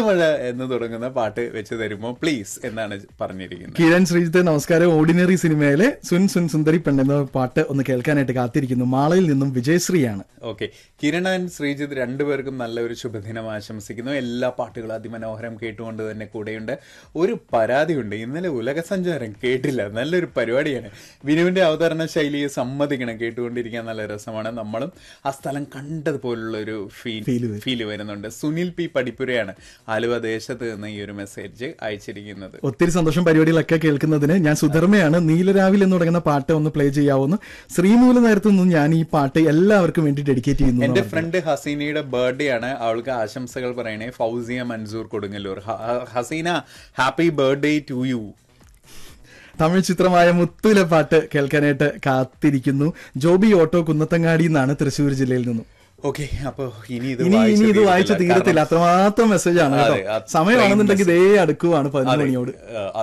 കൃഷ്ണമഴ എന്ന് തുടങ്ങുന്ന പാട്ട് വെച്ച് തരുമോ പ്ലീസ് എന്നാണ് പറഞ്ഞിരിക്കുന്നത് കിരൺ ശ്രീജിത്ത് നമസ്കാരം ഓർഡിനറി സിനിമയിലെ സുൻ സുൻ സുന്ദരി പെണ്ണ് എന്ന പാട്ട് ഒന്ന് കേൾക്കാനായിട്ട് കാത്തിരിക്കുന്നു മാളയിൽ നിന്നും വിജയശ്രീയാണ് ഓക്കെ കിരണൻ ശ്രീജിത്ത് രണ്ടുപേർക്കും നല്ലൊരു ശുഭദിനം ആശംസിക്കുന്നു എല്ലാ പാട്ടുകളും അതിമനോഹരം കേട്ടുകൊണ്ട് തന്നെ കൂടെയുണ്ട് ഒരു പരാതിയുണ്ട് ഇന്നലെ ഉലകസഞ്ചാരം കേട്ടില്ല നല്ലൊരു പരിപാടിയാണ് വിനുവിന്റെ അവതരണ ശൈലിയെ സമ്മതിക്കണം കേട്ടുകൊണ്ടിരിക്കാൻ നല്ല രസമാണ് നമ്മളും ആ സ്ഥലം കണ്ടതുപോലുള്ള ഒരു ഫീൽ Feel വരും. ഫീൽ വരുന്നുണ്ട് സുനിൽ പി പടിപ്പുരയാണ് ആലുവ ദേശത്ത് നിന്ന് ഈ ഒരു മെസ്സേജ് അയച്ചിരിക്കുന്നത് ഒത്തിരി സന്തോഷം പരിപാടികളൊക്കെ കേൾക്കുന്നതിന് ഞാൻ സുധർമ്മയാണ് നീലരാവിൽ എന്ന് തുടങ്ങുന്ന പാട്ട് ഒന്ന് പ്ലേ ചെയ്യാവുന്ന ശ്രീമൂല നേരത്തു നിന്നും ഞാൻ ഈ പാട്ട് എല്ലാവർക്കും വേണ്ടി ഡെഡിക്കേറ്റ് ചെയ്യുന്നു എന്റെ എന്നാണ് ഫ്രണ്ട് ഹസീനയുടെ ബർത്ത്ഡേ ആണ് അവൾക്ക് ആശംസകൾ പറയണേ ഫൗസിയ മൻസൂർ കൊടുങ്ങല്ലൂർ ഹ- ഹ- Haseena happy birthday to you Tamil ചിത്രമായ മുത്തുല പാട്ട് കേൾക്കാനായിട്ട് കാത്തിരിക്കുന്നു ജോബി ഓട്ടോ കുന്നത്തങ്ങാടി എന്നാണ് തൃശ്ശൂർ ജില്ലയിൽ നിന്നും ഓക്കെ അപ്പൊ ഇനി ഇത് ഇനി ഇനി ഇത് വായിച്ച തീരത്തില്ല. തീരത്തില്ല അത്രമാത്രം മെസ്സേജ് ആണ് കേട്ടോ അതെ, അത് സമയമാണെന്നുണ്ടെങ്കിൽ ഇതേ അടുക്കുവാണ് പതിനൊന്ന് അതെ, മണിയോട് ആ,